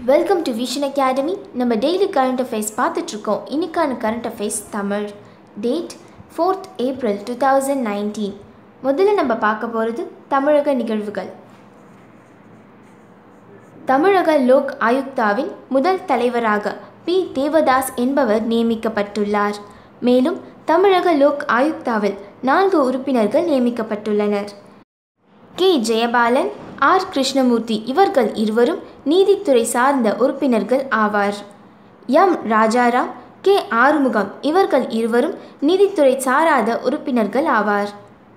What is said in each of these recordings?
welcome to vision academy நம்ம daily current affairs பார்த்துட்ருக்கோம் இன்னைக்கான current affairs Tamil date fourth April two thousand nineteen முதல்ல நம்ம பார்க்க போகிறது தமிழக நிகழ்வுகள் தமிழக லோக் ஆயுக்தாவின் முதல் தலைவராக பி தேவதாஸ் என்பவர் நியமிக்கப்பட்டுள்ளார் மேலும் தமிழக லோக் ஆயுக்தாவில் நான்கு உறுப்பினர்கள் நியமிக்கப்பட்டுள்ளனர் கே ஜெயபாலன் ஆர் கிருஷ்ணமூர்த்தி இவர்கள் இருவரும் நீதித்துறை சார்ந்த உறுப்பினர்கள் ஆவார் எம் ராஜாராம் கே ஆறுமுகம் இவர்கள் இருவரும் நீதித்துறை சாராத உறுப்பினர்கள் ஆவார்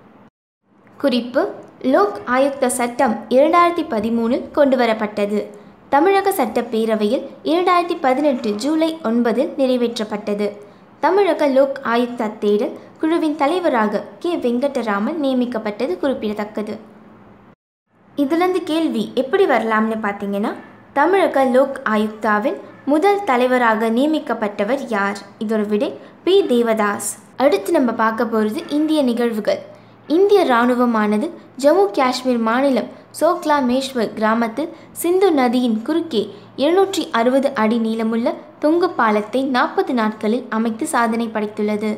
குறிப்பு லோக் ஆயுக்த சட்டம் இரண்டாயிரத்தி பதிமூணில் கொண்டுவரப்பட்டது தமிழக சட்டப்பேரவையில் இரண்டாயிரத்தி பதினெட்டு ஜூலை ஒன்பதில் நிறைவேற்றப்பட்டது தமிழக லோக் ஆயுக்தா தேடல் குழுவின் தலைவராக கே வெங்கடராமன் நியமிக்கப்பட்டது குறிப்பிடத்தக்கது இதுலேருந்து கேள்வி எப்படி வரலாம்னு பார்த்தீங்கன்னா தமிழக லோக் ஆயுக்தாவின் முதல் தலைவராக நியமிக்கப்பட்டவர் யார் இதோட விடை பி தேவதாஸ் அடுத்து நம்ம பார்க்க போகிறது இந்திய நிகழ்வுகள் இந்திய இராணுவமானது ஜம்மு காஷ்மீர் மாநிலம் சோக்லாமேஸ்வர் கிராமத்தில் சிந்து நதியின் குறுக்கே இருநூற்றி அறுபது அடி நீளமுள்ள தொங்கு பாலத்தை நாற்பது நாட்களில் அமைத்து சாதனை படைத்துள்ளது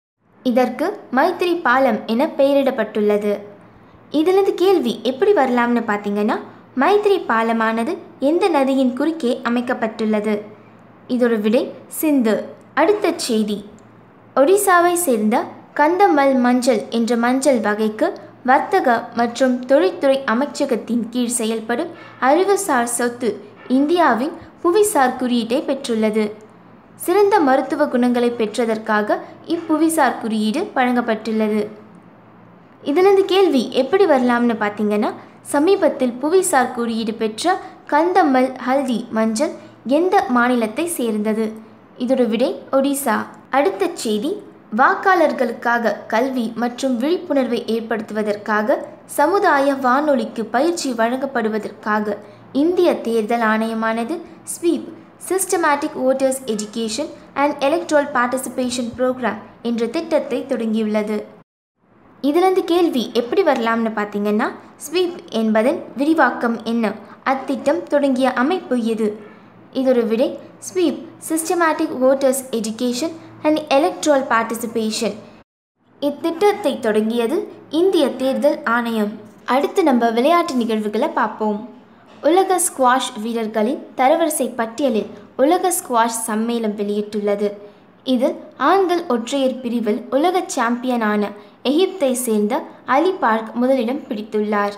இதற்கு மைத்திரி பாலம் என பெயரிடப்பட்டுள்ளது இதிலிருந்து கேள்வி எப்படி வரலாம்னு பார்த்தீங்கன்னா மைத்திரி பாலமானது எந்த நதியின் குறுக்கே அமைக்கப்பட்டுள்ளது இதோட விடை சிந்து அடுத்த செய்தி ஒடிசாவை சேர்ந்த கந்தமல் மஞ்சள் என்ற மஞ்சள் வகைக்கு வர்த்தக மற்றும் தொழில்துறை அமைச்சகத்தின் கீழ் செயல்படும் அறிவுசார் சொத்து இந்தியாவின் புவிசார் குறியீட்டை பெற்றுள்ளது சிறந்த மருத்துவ குணங்களை பெற்றதற்காக இப்புவிசார் குறியீடு வழங்கப்பட்டுள்ளது இதிலிருந்து கேள்வி எப்படி வரலாம்னு பார்த்தீங்கன்னா சமீபத்தில் புவிசார் குறியீடு பெற்ற கந்தம்மல் ஹல்தி மஞ்சள் எந்த மாநிலத்தை சேர்ந்தது இதோட விடை ஒடிசா அடுத்த செய்தி வாக்காளர்களுக்காக கல்வி மற்றும் விழிப்புணர்வை ஏற்படுத்துவதற்காக சமுதாய வானொலிக்கு பயிற்சி வழங்கப்படுவதற்காக இந்திய தேர்தல் ஆணையமானது ஸ்வீப் systematic voters education and electoral participation programme என்ற திட்டத்தை தொடங்கியுள்ளது இதிலிருந்து கேள்வி எப்படி வரலாம்னு பார்த்தீங்கன்னா ஸ்வீப் என்பதன் விரிவாக்கம் என்ன அத்திட்டம் தொடங்கிய அமைப்பு எது இதொரு விடை ஸ்வீப் systematic voters education and electoral participation இத்திட்டத்தை தொடங்கியது இந்திய தேர்தல் ஆணையம் அடுத்து நம்ம விளையாட்டு நிகழ்வுகளை பார்ப்போம் உலக ஸ்குவாஷ் வீரர்களின் தரவரிசை பட்டியலில் உலக ஸ்குவாஷ் சம்மேளம் வெளியிட்டுள்ளது இதில் ஆண்கள் ஒற்றையர் பிரிவில் உலக சாம்பியனான எகிப்தை சேர்ந்த அலி பார்க் முதலிடம் பிடித்துள்ளார்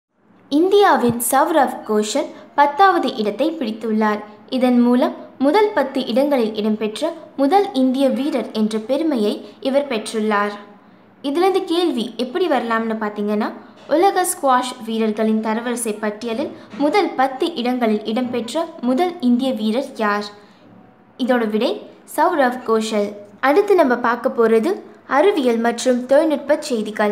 இந்தியாவின் சவ்ரவ் கோஷல் பத்தாவது இடத்தை பிடித்துள்ளார் இதன் மூலம் முதல் பத்து இடங்களில் இடம்பெற்ற முதல் இந்திய வீரர் என்ற பெருமையை இவர் பெற்றுள்ளார் இதிலிருந்து கேள்வி எப்படி வரலாம்னு பார்த்தீங்கன்னா உலக ஸ்குவாஷ் வீரர்களின் தரவரிசை பட்டியலில் முதல் பத்து இடங்களில் இடம்பெற்ற முதல் இந்திய வீரர் யார் இதோட விடை சௌரவ் கோஷல் அடுத்து நம்ம பார்க்க போகிறது அறிவியல் மற்றும் தொழில்நுட்ப செய்திகள்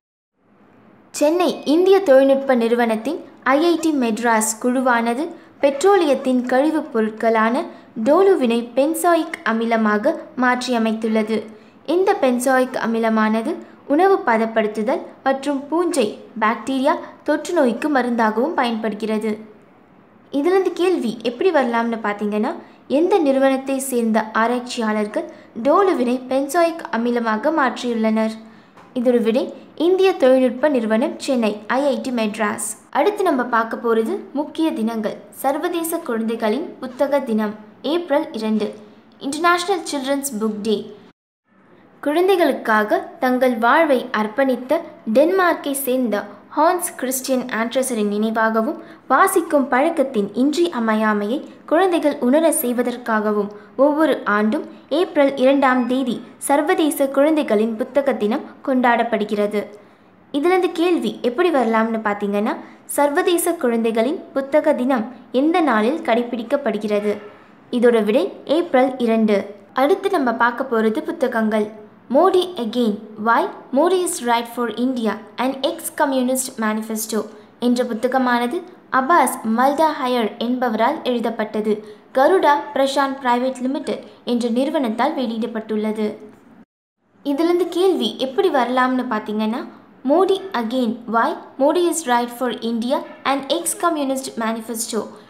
சென்னை இந்திய தொழில்நுட்ப நிறுவனத்தின் ஐஐடி மெட்ராஸ் குழுவானது பெட்ரோலியத்தின் கழிவுப் பொருட்களான டோலுவினை பென்சாயிக் அமிலமாக மாற்றியமைத்துள்ளது இந்த பென்சாயிக் அமிலமானது உணவு பதப்படுத்துதல் மற்றும் பூஞ்சை பாக்டீரியா தொற்று நோய்க்கு மருந்தாகவும் பயன்படுகிறது இதிலிருந்து கேள்வி எப்படி வரலாம்னு பார்த்தீங்கன்னா எந்த நிறுவனத்தை சேர்ந்த ஆராய்ச்சியாளர்கள் டோலுவினை பென்சாயிக் அமிலமாக மாற்றியுள்ளனர் இதொரு விடை இந்திய தொழில்நுட்ப நிறுவனம் சென்னை ஐஐடி மெட்ராஸ் அடுத்து நம்ம பார்க்க போகிறது முக்கிய தினங்கள் சர்வதேச குழந்தைகளின் புத்தக தினம் ஏப்ரல் இரண்டு இன்டர்நேஷ்னல் சில்ட்ரன்ஸ் புக் டே குழந்தைகளுக்காக தங்கள் வாழ்வை அர்ப்பணித்த டென்மார்க்கை சேர்ந்த ஹான்ஸ் கிறிஸ்டியன் ஆண்ட்ரஸரின் நினைவாகவும் வாசிக்கும் பழக்கத்தின் இன்றி அமையாமையை குழந்தைகள் உணர செய்வதற்காகவும் ஒவ்வொரு ஆண்டும் ஏப்ரல் இரண்டாம் தேதி சர்வதேச குழந்தைகளின் புத்தக தினம் கொண்டாடப்படுகிறது இதிலிருந்து கேள்வி எப்படி வரலாம்னு பார்த்தீங்கன்னா சர்வதேச குழந்தைகளின் புத்தக தினம் எந்த நாளில் கடைபிடிக்கப்படுகிறது இதோட விடை ஏப்ரல் இரண்டு அடுத்து நம்ம பார்க்க போகிறது புத்தகங்கள் Modi again why Modi is right for India and ex communist manifesto என்ற புத்தகமானது அபாஸ் மல்டா ஹயர் என்பவரால் எழுதப்பட்டது கருடா பிரசாந்த் பிரைவேட் லிமிடெட் என்ற நிறுவனத்தால் வெளியிடப்பட்டுள்ளது இதிலிருந்து கேள்வி எப்படி வரலாம்னு பார்த்தீங்கன்னா Modi again why Modi is right for India and ex communist manifesto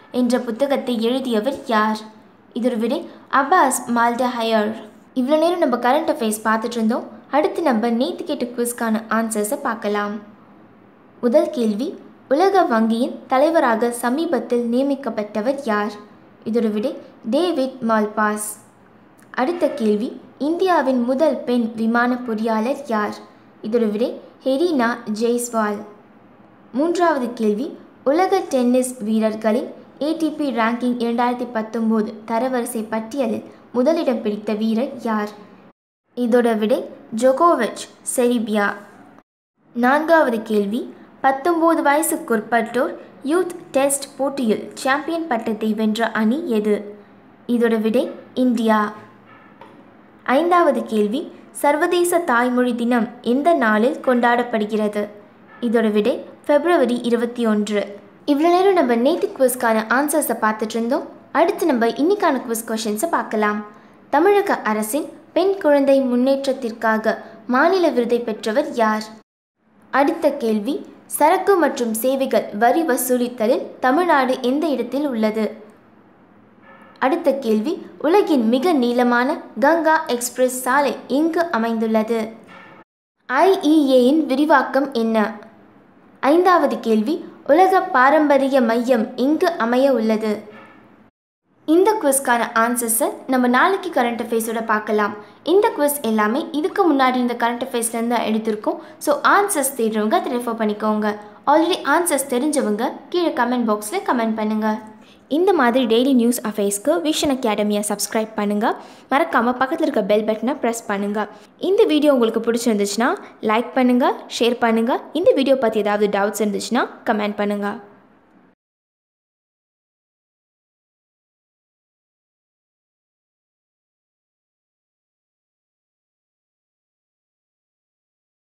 என்ற புத்தகத்தை எழுதியவர் யார் இதோட விடை அப்பாஸ் மால்டஹயர் இவ்வளோ நேரம் நம்ம கரண்ட் அஃபேர்ஸ் பார்த்துட்டு இருந்தோம் அடுத்து நம்ம நேற்று கேட்ட குவிஸ்க்கான ஆன்சர்ஸை பார்க்கலாம் முதல் கேள்வி உலக வங்கியின் தலைவராக சமீபத்தில் நியமிக்கப்பட்டவர் யார் இதோட விடை டேவிட் மால்பாஸ் அடுத்த கேள்வி இந்தியாவின் முதல் பெண் விமான பொறியாளர் யார் இதோட விடை ஹெரினா ஜெய்ஸ்வால் மூன்றாவது கேள்வி உலக டென்னிஸ் வீரர்களின் ஏடிபி ரேங்கிங் இரண்டாயிரத்தி பத்தொம்போது தரவரிசை பட்டியலில் முதலிடம் பிடித்த வீரர் யார் இதோட விடை ஜோகோவிச் செரிபியா நான்காவது கேள்வி பத்தொம்போது வயசுக்குட்பட்டோர் யூத் டெஸ்ட் போட்டியில் சாம்பியன் பட்டத்தை வென்ற அணி எது இதோட விடை இந்தியா ஐந்தாவது கேள்வி சர்வதேச தாய்மொழி தினம் எந்த நாளில் கொண்டாடப்படுகிறது இதோட விடை பிப்ரவரி இருபத்தி ஒன்று இவ்வளோ நேரம் நம்ம நேற்று குவிஸ்க்கான ஆன்சர்ஸை பார்த்துட்டு இருந்தோம் அடுத்து நம்ம இன்னைக்கான குவிஸ் கொஷின்ஸை பார்க்கலாம் தமிழக அரசின் பெண் குழந்தை முன்னேற்றத்திற்காக மாநில விருதை பெற்றவர் யார் அடுத்த கேள்வி சரக்கு மற்றும் சேவைகள் வரி வசூலித்தலில் தமிழ்நாடு எந்த இடத்தில் உள்ளது அடுத்த கேள்வி உலகின் மிக நீளமான கங்கா எக்ஸ்பிரஸ் சாலை எங்கு அமைந்துள்ளது ஐஇஏயின் விரிவாக்கம் என்ன ஐந்தாவது கேள்வி உலக பாரம்பரிய மையம் எங்கு அமைய உள்ளது இந்த குவிஸ்க்கான ஆன்சர்ஸை நம்ம நாளைக்கு கரண்ட் அஃபேர்ஸோட பார்க்கலாம் இந்த குவிஸ் எல்லாமே இதுக்கு முன்னாடி இந்த கரண்ட் அஃபேர்ஸ்லேருந்து தான் எடுத்திருக்கோம் ஸோ ஆன்சர்ஸ் தேடுறவங்க அதை ரெஃபர் பண்ணிக்கோங்க ஆல்ரெடி ஆன்சர்ஸ் தெரிஞ்சவங்க கீழே கமெண்ட் பாக்ஸில் கமெண்ட் பண்ணுங்கள் இந்த மாதிரி டெய்லி நியூஸ் அஃபேர்ஸ்க்கு விஷன் அகாடமியை சப்ஸ்கிரைப் பண்ணுங்கள் மறக்காமல் பக்கத்தில் இருக்க பெல் பட்டனை ப்ரெஸ் பண்ணுங்கள் இந்த வீடியோ உங்களுக்கு பிடிச்சிருந்துச்சுன்னா லைக் பண்ணுங்கள் ஷேர் பண்ணுங்கள் இந்த வீடியோ பற்றி ஏதாவது டவுட்ஸ் இருந்துச்சுன்னா கமெண்ட் பண்ணுங்கள்